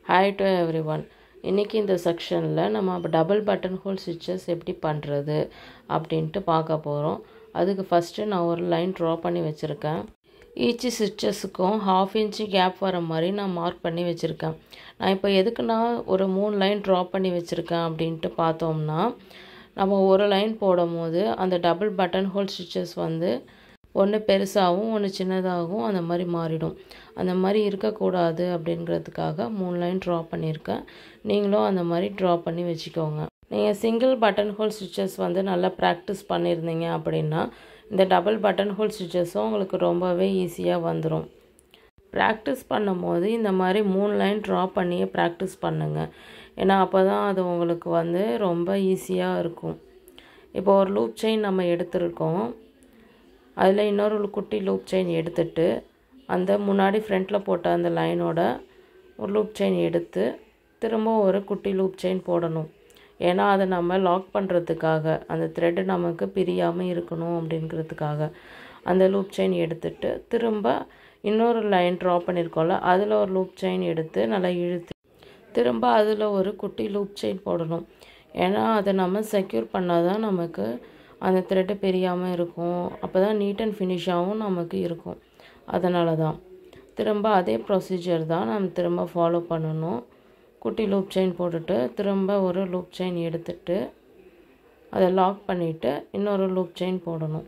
hi to every one இன்றைக்கி இந்த செக்ஷனில் நம்ம டபுள் பட்டன் ஹோல் ஸ்டிச்சஸ் எப்படி பண்ணுறது அப்படின்ட்டு பார்க்க போகிறோம் அதுக்கு ஃபஸ்ட்டு நான் ஒரு லைன் ட்ரா பண்ணி வச்சுருக்கேன் ஈச் ஸ்டிச்சஸுக்கும் ஹாஃப் இன்ச்சு கேப் வர மாதிரி நான் மார்க் பண்ணி வச்சுருக்கேன் நான் இப்போ எதுக்கு நான் ஒரு மூணு லைன் ட்ரா பண்ணி வச்சுருக்கேன் அப்படின்ட்டு பார்த்தோம்னா நம்ம ஒரு லைன் போடும் போது அந்த டபுள் பட்டன் ஹோல் ஸ்டிச்சஸ் வந்து ஒன்று பெருசாகவும் ஒன்று சின்னதாகவும் அந்த மாதிரி மாறிடும் அந்த மாதிரி இருக்கக்கூடாது அப்படிங்கிறதுக்காக மூணு லைன் ட்ரா பண்ணியிருக்கேன் நீங்களும் அந்த மாதிரி ட்ரா பண்ணி வச்சுக்கோங்க நீங்கள் சிங்கிள் பட்டன் ஹோல் ஸ்டிச்சஸ் வந்து நல்லா ப்ராக்டிஸ் பண்ணியிருந்தீங்க அப்படின்னா இந்த டபுள் பட்டன் ஹோல் ஸ்டிச்சஸும் உங்களுக்கு ரொம்பவே ஈஸியாக வந்துடும் ப்ராக்டிஸ் பண்ணும்போது இந்த மாதிரி மூணு லைன் ட்ரா பண்ணியே ப்ராக்டிஸ் பண்ணுங்கள் ஏன்னா அப்போ தான் அது உங்களுக்கு வந்து ரொம்ப ஈஸியாக இருக்கும் இப்போ ஒரு லூப் செயின் நம்ம எடுத்திருக்கோம் அதில் இன்னொரு குட்டி லூப் செயின் எடுத்துட்டு அந்த முன்னாடி ஃப்ரண்ட்டில் போட்ட அந்த லைனோட ஒரு லூப் செயின் எடுத்து திரும்ப ஒரு குட்டி லூப் செயின் போடணும் ஏன்னா அதை நம்ம லாக் பண்ணுறதுக்காக அந்த த்ரெட்டு நமக்கு பிரியாமல் இருக்கணும் அப்படிங்கிறதுக்காக அந்த லூப் செயின் எடுத்துட்டு திரும்ப இன்னொரு லைன் ட்ரா பண்ணியிருக்கோம்ல அதில் ஒரு லூப் செயின் எடுத்து நல்லா இழுத்து திரும்ப அதில் ஒரு குட்டி லூப் செயின் போடணும் ஏன்னா அதை நம்ம செக்யூர் பண்ணால் தான் நமக்கு அந்த த்ரெட்டு பிரியாமல் இருக்கும் அப்போ தான் நீட் அண்ட் ஃபினிஷாகவும் நமக்கு இருக்கும் அதனால தான் திரும்ப அதே ப்ரொசீஜர் தான் நம்ம திரும்ப ஃபாலோ பண்ணணும் குட்டி லூப் செயின் போட்டுட்டு திரும்ப ஒரு லூப் செயின் எடுத்துட்டு அதை லாக் பண்ணிவிட்டு இன்னொரு லூப் செயின் போடணும்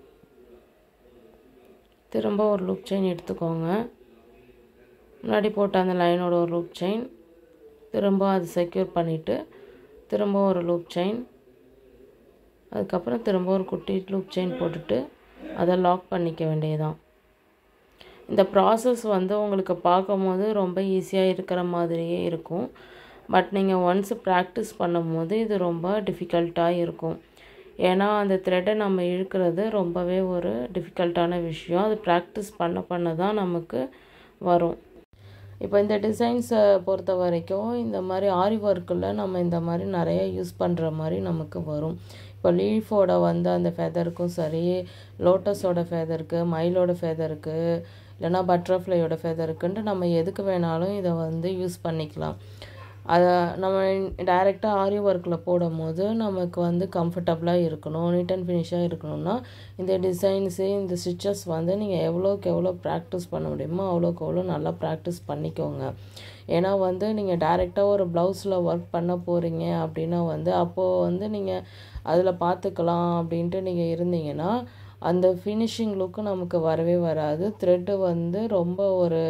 திரும்ப ஒரு லூப் செயின் எடுத்துக்கோங்க முன்னாடி போட்ட அந்த லைனோட ஒரு லூப் செயின் திரும்ப அது செக்யூர் பண்ணிவிட்டு திரும்ப ஒரு லூப் செயின் அதுக்கப்புறம் திரும்ப ஒரு குட்டி லூப் செயின் போட்டுட்டு அதை லாக் பண்ணிக்க வேண்டியதுதான் இந்த ப்ராசஸ் வந்து உங்களுக்கு பார்க்கும்போது ரொம்ப ஈஸியாக இருக்கிற மாதிரியே இருக்கும் பட் நீங்கள் ஒன்ஸ் ப்ராக்டிஸ் பண்ணும்போது இது ரொம்ப டிஃபிகல்ட்டாக இருக்கும் ஏன்னா அந்த த்ரெட்டை நம்ம இழுக்கிறது ரொம்பவே ஒரு டிஃபிகல்ட்டான விஷயம் அது ப்ராக்டிஸ் பண்ண பண்ண தான் நமக்கு வரும் இப்போ இந்த டிசைன்ஸை பொறுத்த வரைக்கும் இந்த மாதிரி ஆரி ஒர்க்கில் நம்ம இந்த மாதிரி நிறைய யூஸ் பண்ணுற மாதிரி நமக்கு வரும் இப்போ லீஃபோட வந்து அந்த ஃபெதருக்கும் சரி லோட்டஸோட ஃபெதருக்கு மயிலோட ஃபெதருக்கு இல்லைனா பட்டர்ஃப்ளையோட ஃபெதருக்குன்ட்டு நம்ம எதுக்கு வேணாலும் இதை வந்து யூஸ் பண்ணிக்கலாம் அதை நம்ம டைரெக்டாக ஆரி ஒர்க்கில் போடும் போது நமக்கு வந்து கம்ஃபர்டபுளாக இருக்கணும் நீட் அண்ட் ஃபினிஷாக இருக்கணும்னா இந்த டிசைன்ஸு இந்த ஸ்டிச்சஸ் வந்து நீங்கள் எவ்வளோக்கு எவ்வளோ ப்ராக்டிஸ் பண்ண முடியுமோ அவ்வளோக்கு எவ்வளோ நல்லா ப்ராக்டிஸ் பண்ணிக்கோங்க ஏன்னா வந்து நீங்கள் டைரெக்டாக ஒரு ப்ளவுஸில் ஒர்க் பண்ண போகிறீங்க அப்படின்னா வந்து அப்போது வந்து நீங்கள் அதில் பார்த்துக்கலாம் அப்படின்ட்டு நீங்கள் இருந்தீங்கன்னா அந்த ஃபினிஷிங் லுக்கு நமக்கு வரவே வராது த்ரெட்டு வந்து ரொம்ப ஒரு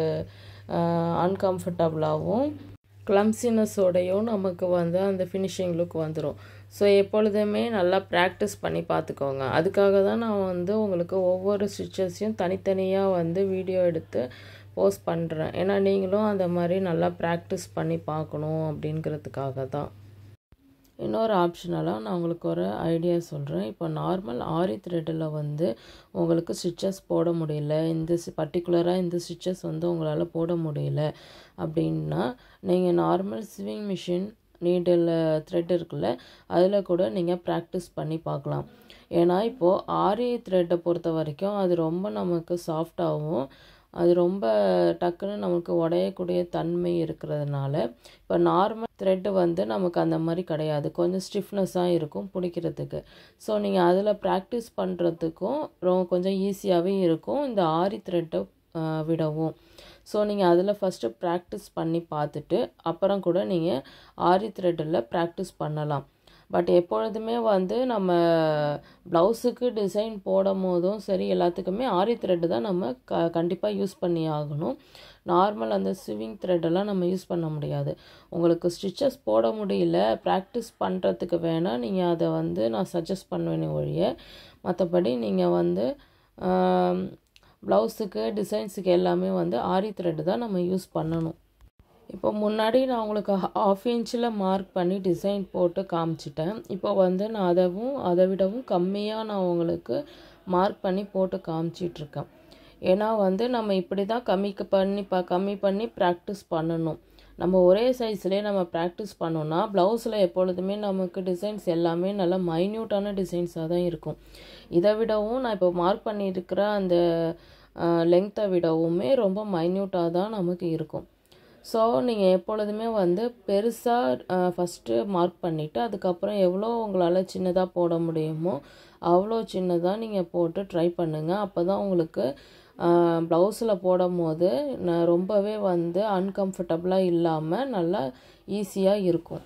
அன்கம்ஃபர்டபுளாகவும் க்ளம்சினஸோடையும் நமக்கு வந்து அந்த ஃபினிஷிங் லுக் வந்துடும் ஸோ எப்பொழுதுமே நல்லா ப்ராக்டிஸ் பண்ணி பார்த்துக்கோங்க அதுக்காக தான் நான் வந்து உங்களுக்கு ஒவ்வொரு ஸ்டிச்சஸையும் தனித்தனியாக வந்து வீடியோ எடுத்து போஸ்ட் பண்ணுறேன் ஏன்னா நீங்களும் அந்த மாதிரி நல்லா ப்ராக்டிஸ் பண்ணி பார்க்கணும் அப்படிங்கிறதுக்காக தான் இன்னொரு ஆப்ஷனலாக நான் உங்களுக்கு ஒரு ஐடியா சொல்கிறேன் இப்போ நார்மல் ஆரி த்ரெட்டில் வந்து உங்களுக்கு ஸ்டிச்சஸ் போட முடியல இந்த பர்டிகுலராக இந்த ஸ்டிச்சஸ் வந்து உங்களால் போட முடியல அப்படின்னா நீங்கள் normal sewing machine needle thread இருக்குல்ல அதில் கூட நீங்கள் ப்ராக்டிஸ் பண்ணி பார்க்கலாம் ஏன்னா இப்போது ஆரி த்ரெட்டை பொறுத்த வரைக்கும் அது ரொம்ப நமக்கு சாஃப்டாகவும் அது ரொம்ப டக்குன்னு நமக்கு உடையக்கூடிய தன்மை இருக்கிறதுனால இப்போ நார்மல் த்ரெட்டு வந்து நமக்கு அந்த மாதிரி கிடையாது கொஞ்சம் ஸ்டிஃப்னஸாக இருக்கும் பிடிக்கிறதுக்கு ஸோ நீங்கள் அதில் ப்ராக்டிஸ் பண்ணுறதுக்கும் ரொம்ப கொஞ்சம் ஈஸியாகவே இருக்கும் இந்த ஆரி த்ரெட்டை விடவும் ஸோ நீங்கள் அதில் ஃபஸ்ட்டு ப்ராக்டிஸ் பண்ணி பார்த்துட்டு அப்புறம் கூட நீங்கள் ஆரி த்ரெட்டில் ப்ராக்டிஸ் பண்ணலாம் பட் எப்பொழுதுமே வந்து நம்ம ப்ளவுஸுக்கு டிசைன் போடும் போதும் சரி எல்லாத்துக்குமே ஆரி த்ரெட்டு தான் நம்ம க கண்டிப்பாக யூஸ் பண்ணி ஆகணும் நார்மல் அந்த ஸ்விவிங் த்ரெட்டெல்லாம் நம்ம யூஸ் பண்ண முடியாது உங்களுக்கு ஸ்டிச்சஸ் போட முடியல ப்ராக்டிஸ் பண்ணுறதுக்கு வேணால் நீங்கள் அதை வந்து நான் சஜஸ்ட் பண்ணுவேனே ஒழிய மற்றபடி நீங்கள் வந்து ப்ளவுஸுக்கு டிசைன்ஸுக்கு எல்லாமே வந்து ஆரி த்ரெட்டு தான் நம்ம யூஸ் பண்ணணும் இப்போ முன்னாடி நான் உங்களுக்கு ஆஃப் இன்ச்சில் மார்க் பண்ணி டிசைன் போட்டு காமிச்சிட்டேன் இப்போ வந்து நான் அதவும் அதை விடவும் கம்மியாக நான் உங்களுக்கு மார்க் பண்ணி போட்டு காமிச்சிட்ருக்கேன் ஏன்னா வந்து நம்ம இப்படி தான் கம்மிக்கு பண்ணி ப கம்மி பண்ணி ப்ராக்டிஸ் பண்ணணும் நம்ம ஒரே சைஸ்லேயே நம்ம ப்ராக்டிஸ் பண்ணோன்னா ப்ளவுஸில் எப்பொழுதுமே நமக்கு டிசைன்ஸ் எல்லாமே நல்லா மைன்யூட்டான டிசைன்ஸாக தான் இருக்கும் இதை விடவும் நான் இப்போ மார்க் பண்ணியிருக்கிற அந்த லெங்க்த்தை விடவுமே ரொம்ப மைன்யூட்டாக தான் நமக்கு இருக்கும் ஸோ நீங்கள் எப்பொழுதுமே வந்து பெருசாக ஃபஸ்ட்டு மார்க் பண்ணிவிட்டு அதுக்கப்புறம் எவ்வளோ உங்களால் சின்னதாக போட முடியுமோ அவ்வளோ சின்னதாக நீங்கள் போட்டு ட்ரை பண்ணுங்கள் அப்போ தான் உங்களுக்கு ப்ளவுஸில் போடும் போது நான் ரொம்பவே வந்து அன்கம்ஃபர்டபுளாக இல்லாமல் நல்லா ஈஸியாக இருக்கும்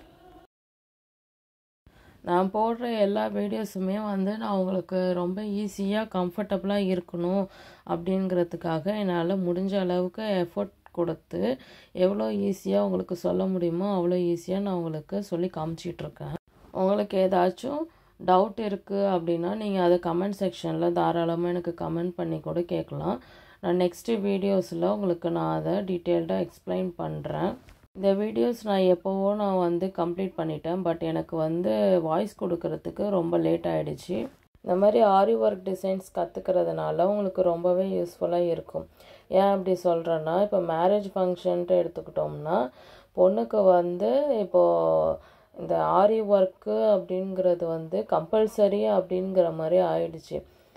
நான் போடுற எல்லா வீடியோஸுமே வந்து நான் உங்களுக்கு ரொம்ப ஈஸியாக கம்ஃபர்டபுளாக இருக்கணும் அப்படிங்கிறதுக்காக என்னால் முடிஞ்ச அளவுக்கு எஃபோர்ட் கொடுத்து எவ்வளோ ஈஸியாக உங்களுக்கு சொல்ல முடியுமோ அவ்வளோ ஈஸியாக நான் உங்களுக்கு சொல்லி காமிச்சிட்ருக்கேன் உங்களுக்கு ஏதாச்சும் டவுட் இருக்குது அப்படின்னா நீங்கள் அதை கமெண்ட் செக்ஷனில் தாராளமாக எனக்கு கமெண்ட் பண்ணி கூட கேட்கலாம் நான் நெக்ஸ்ட்டு வீடியோஸில் உங்களுக்கு நான் அதை டீட்டெயில்டாக எக்ஸ்பிளைன் பண்ணுறேன் இந்த வீடியோஸ் நான் எப்போவோ நான் வந்து கம்ப்ளீட் பண்ணிட்டேன் பட் எனக்கு வந்து வாய்ஸ் கொடுக்கறதுக்கு ரொம்ப லேட் ஆகிடுச்சு இந்த மாதிரி ஆரி ஒர்க் டிசைன்ஸ் கற்றுக்கிறதுனால உங்களுக்கு ரொம்பவே யூஸ்ஃபுல்லாக இருக்கும் ஏன் அப்படி சொல்கிறேன்னா இப்போ மேரேஜ் ஃபங்க்ஷன்ட்டு எடுத்துக்கிட்டோம்னா பொண்ணுக்கு வந்து இப்போது இந்த ஆரி ஒர்க்கு அப்படிங்கிறது வந்து கம்பல்சரி அப்படிங்கிற மாதிரி ஆயிடுச்சு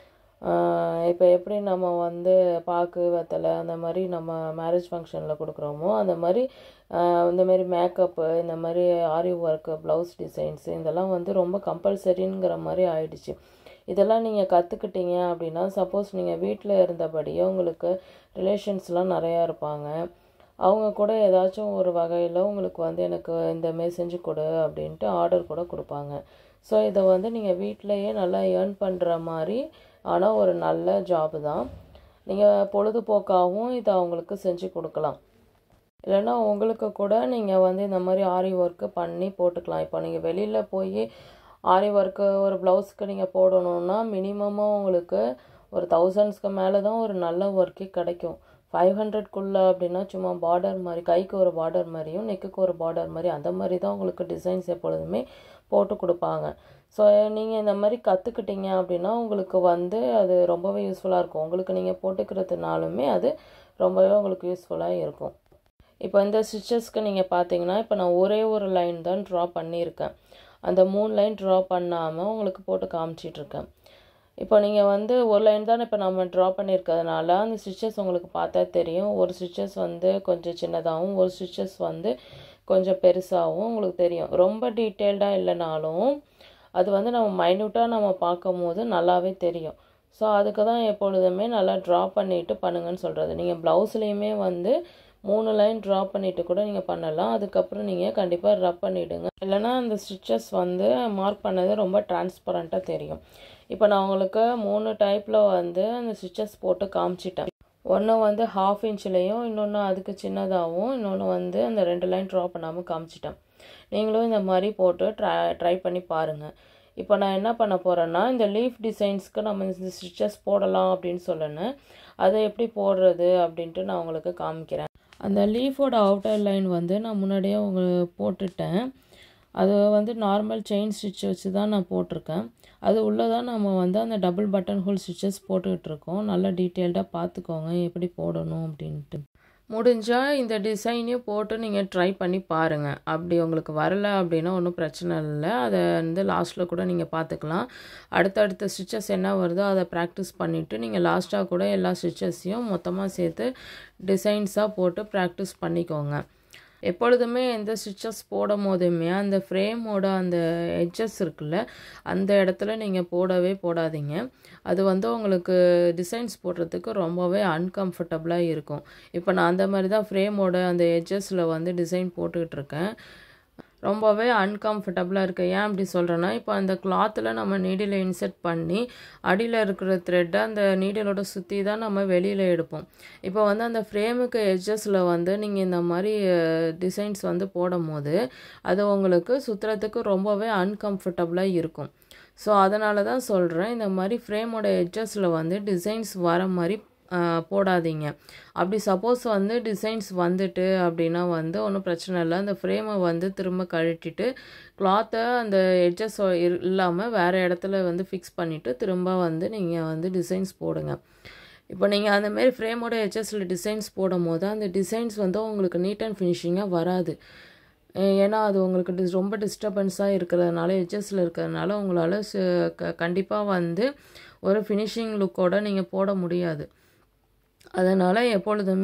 இப்போ எப்படி நம்ம வந்து பாக்கு வெத்தலை அந்த மாதிரி நம்ம மேரேஜ் ஃபங்க்ஷனில் கொடுக்குறோமோ அந்த மாதிரி இந்த மாதிரி மேக்கப்பு இந்த மாதிரி ஆரி ஒர்க்கு ப்ளவுஸ் டிசைன்ஸு இதெல்லாம் வந்து ரொம்ப கம்பல்சரிங்கிற மாதிரி ஆயிடுச்சு இதெல்லாம் நீங்கள் கற்றுக்கிட்டீங்க அப்படின்னா சப்போஸ் நீங்கள் வீட்டில் இருந்தபடியே உங்களுக்கு ரிலேஷன்ஸ்லாம் நிறையா இருப்பாங்க அவங்க கூட ஏதாச்சும் ஒரு வகையில் உங்களுக்கு வந்து எனக்கு இந்த மாரி செஞ்சு கொடு அப்படின்ட்டு ஆர்டர் கூட கொடுப்பாங்க ஸோ இதை வந்து நீங்கள் வீட்டிலையே நல்லா ஏர்ன் பண்ணுற மாதிரி ஆனால் ஒரு நல்ல ஜாபு தான் நீங்கள் பொழுதுபோக்காகவும் இதை அவங்களுக்கு செஞ்சு கொடுக்கலாம் இல்லைன்னா உங்களுக்கு கூட நீங்கள் வந்து இந்த மாதிரி ஆரி ஒர்க்கு பண்ணி போட்டுக்கலாம் இப்போ நீங்கள் வெளியில் போய் ஆரி ஒர்க்கு ஒரு ப்ளவுஸ்க்கு நீங்கள் போடணுன்னா மினிமமாக உங்களுக்கு ஒரு தௌசண்ட்ஸ்க்கு மேலே தான் ஒரு நல்ல ஒர்க்கே கிடைக்கும் ஃபைவ் ஹண்ட்ரட்குள்ளே அப்படின்னா சும்மா பார்டர் மாதிரி கைக்கு ஒரு பார்டர் மாதிரியும் நெக்குக்கு ஒரு பார்டர் மாதிரி அந்த மாதிரி தான் உங்களுக்கு டிசைன்ஸ் எப்பொழுதுமே போட்டு கொடுப்பாங்க ஸோ நீங்கள் இந்த மாதிரி கற்றுக்கிட்டீங்க அப்படின்னா உங்களுக்கு வந்து அது ரொம்பவே யூஸ்ஃபுல்லாக இருக்கும் உங்களுக்கு நீங்கள் போட்டுக்கிறதுனாலுமே அது ரொம்பவே உங்களுக்கு யூஸ்ஃபுல்லாக இருக்கும் இப்போ இந்த ஸ்டிச்சஸ்க்கு நீங்கள் பார்த்தீங்கன்னா இப்போ நான் ஒரே ஒரு லைன் தான் ட்ரா பண்ணியிருக்கேன் அந்த மூணு லைன் ட்ரா பண்ணாமல் உங்களுக்கு போட்டு காமிச்சிட்ருக்கேன் இப்போ நீங்கள் வந்து ஒரு லைன் தான் இப்போ நம்ம ட்ரா பண்ணியிருக்கிறதுனால அந்த ஸ்டிச்சஸ் உங்களுக்கு பார்த்தா தெரியும் ஒரு ஸ்டிச்சஸ் வந்து கொஞ்சம் சின்னதாகவும் ஒரு ஸ்டிச்சஸ் வந்து கொஞ்சம் பெருசாகவும் உங்களுக்கு தெரியும் ரொம்ப டீட்டெயில்டாக இல்லைனாலும் அது வந்து நம்ம மைன்யூட்டாக நம்ம பார்க்கும் போது நல்லாவே தெரியும் ஸோ அதுக்கு தான் எப்பொழுதுமே நல்லா ட்ரா பண்ணிவிட்டு பண்ணுங்கன்னு சொல்கிறது நீங்கள் ப்ளவுஸ்லேயுமே வந்து மூணு லைன் ட்ரா பண்ணிவிட்டு கூட நீங்கள் பண்ணலாம் அதுக்கப்புறம் நீங்கள் கண்டிப்பாக ரப் பண்ணிவிடுங்க இல்லைனா அந்த ஸ்டிச்சஸ் வந்து மார்க் பண்ணது ரொம்ப டிரான்ஸ்பரண்ட்டாக தெரியும் இப்போ நான் உங்களுக்கு மூணு டைப்பில் வந்து அந்த ஸ்டிச்சஸ் போட்டு காமிச்சிட்டேன் ஒன்று வந்து ஹாஃப் இன்ச்லேயும் இன்னொன்று அதுக்கு சின்னதாகவும் இன்னொன்று வந்து அந்த ரெண்டு லைன் ட்ரா பண்ணாமல் காமிச்சிட்டேன் நீங்களும் இந்த மாதிரி போட்டு ட்ரை ட்ரை பண்ணி பாருங்கள் இப்போ நான் என்ன பண்ண போகிறேன்னா இந்த லீஃப் டிசைன்ஸ்க்கு நம்ம இந்த ஸ்டிச்சஸ் போடலாம் அப்படின்னு சொல்லணும் அதை எப்படி போடுறது அப்படின்ட்டு நான் உங்களுக்கு காமிக்கிறேன் அந்த லீஃபோட அவுட்டர் லைன் வந்து நான் முன்னாடியே உங்களுக்கு போட்டுட்டேன் அது வந்து நார்மல் செயின் ஸ்டிச் வச்சு தான் நான் போட்டிருக்கேன் அது உள்ளே தான் நம்ம வந்து அந்த டபுள் பட்டன் ஹோல் ஸ்டிச்சஸ் போட்டுக்கிட்டு இருக்கோம் நல்லா டீட்டெயில்டாக பார்த்துக்கோங்க எப்படி போடணும் அப்படின்ட்டு முடிஞ்சால் இந்த டிசைனையும் போட்டு நீங்கள் ட்ரை பண்ணி பாருங்கள் அப்படி உங்களுக்கு வரல அப்படின்னா ஒன்றும் பிரச்சனை இல்லை அதை வந்து லாஸ்ட்டில் கூட நீங்கள் பார்த்துக்கலாம் அடுத்தடுத்த ஸ்டிச்சஸ் என்ன வருதோ அதை ப்ராக்டிஸ் பண்ணிவிட்டு நீங்கள் லாஸ்ட்டாக கூட எல்லா ஸ்டிச்சஸையும் மொத்தமாக சேர்த்து டிசைன்ஸாக போட்டு ப்ராக்டிஸ் பண்ணிக்கோங்க எப்பொழுதுமே எந்த ஸ்டிச்சஸ் போடும் போதுமே அந்த ஃப்ரேமோட அந்த எட்ஜஸ் இருக்குல்ல அந்த இடத்துல நீங்கள் போடவே போடாதீங்க அது வந்து உங்களுக்கு டிசைன்ஸ் போடுறதுக்கு ரொம்பவே அன்கம்ஃபர்டபுளாக இருக்கும் இப்போ நான் அந்த மாதிரி தான் ஃப்ரேமோட அந்த எட்ஜஸில் வந்து டிசைன் போட்டுக்கிட்டு இருக்கேன் ரொம்பவே அன்கம்ஃபர்டபுளாக இருக்குது ஏன் அப்படி சொல்கிறேன்னா இப்போ அந்த கிளாத்தில் நம்ம நீடில் இன்செர்ட் பண்ணி அடியில் இருக்கிற த்ரெட்டை அந்த நீடிலோட சுற்றி தான் நம்ம வெளியில் எடுப்போம் இப்போ வந்து அந்த ஃப்ரேமுக்கு எட்ஜஸில் வந்து நீங்கள் இந்த மாதிரி டிசைன்ஸ் வந்து போடும் போது அது உங்களுக்கு சுற்றுறதுக்கு ரொம்பவே அன்கம்ஃபர்டபுளாக இருக்கும் ஸோ அதனால தான் சொல்கிறேன் இந்த மாதிரி ஃப்ரேமோட எட்ஜஸில் வந்து டிசைன்ஸ் வர மாதிரி போடாதீங்க அப்படி சப்போஸ் வந்து டிசைன்ஸ் வந்துட்டு அப்படின்னா வந்து ஒன்றும் பிரச்சனை இல்லை அந்த ஃப்ரேமை வந்து திரும்ப கழட்டிட்டு கிளாத்தை அந்த எட்ஜஸ் இல்லாமல் வேறு இடத்துல வந்து ஃபிக்ஸ் பண்ணிவிட்டு திரும்ப வந்து நீங்கள் வந்து டிசைன்ஸ் போடுங்க இப்போ நீங்கள் அந்தமாரி ஃப்ரேமோட எட்ஜஸில் டிசைன்ஸ் போடும் போது அந்த டிசைன்ஸ் வந்து உங்களுக்கு நீட் அண்ட் ஃபினிஷிங்காக வராது ஏன்னா அது உங்களுக்கு டிஸ் ரொம்ப டிஸ்டர்பன்ஸாக இருக்கிறதுனால எட்ஜஸில் இருக்கிறதுனால உங்களால் கண்டிப்பாக வந்து ஒரு ஃபினிஷிங் லுக்கோட நீங்கள் போட முடியாது அதனால் எப்பொழுதுமே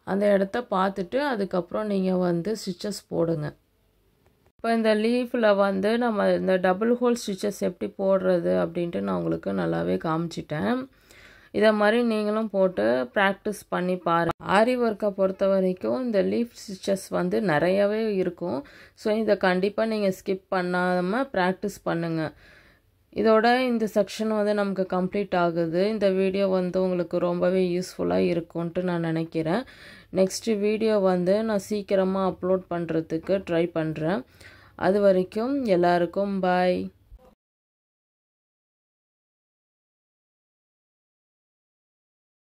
அந்த இடத்த பார்த்துட்டு அதுக்கப்புறம் நீங்கள் வந்து ஸ்டிச்சஸ் போடுங்க இப்போ இந்த லீஃபில் வந்து நம்ம இந்த டபுள் ஹோல் ஸ்டிச்சஸ் எப்படி போடுறது அப்படின்ட்டு நான் உங்களுக்கு நல்லாவே காமிச்சிட்டேன் இதை மாதிரி நீங்களும் போட்டு ப்ராக்டிஸ் பண்ணி பாருங்கள் ஆரி ஒர்க்கை பொறுத்த வரைக்கும் இந்த லீஃப் ஸ்டிச்சஸ் வந்து நிறையவே இருக்கும் ஸோ இதை கண்டிப்பாக நீங்கள் ஸ்கிப் பண்ணாமல் ப்ராக்டிஸ் பண்ணுங்கள் இதோட இந்த செக்ஷன் வந்து நமக்கு கம்ப்ளீட் ஆகுது இந்த வீடியோ வந்து உங்களுக்கு ரொம்பவே யூஸ்ஃபுல்லாக இருக்கும்ன்ட்டு நான் நினைக்கிறேன் நெக்ஸ்ட்டு வீடியோ வந்து நான் சீக்கிரமாக அப்லோட் பண்ணுறதுக்கு ட்ரை பண்ணுறேன் அது வரைக்கும் எல்லாருக்கும் பாய்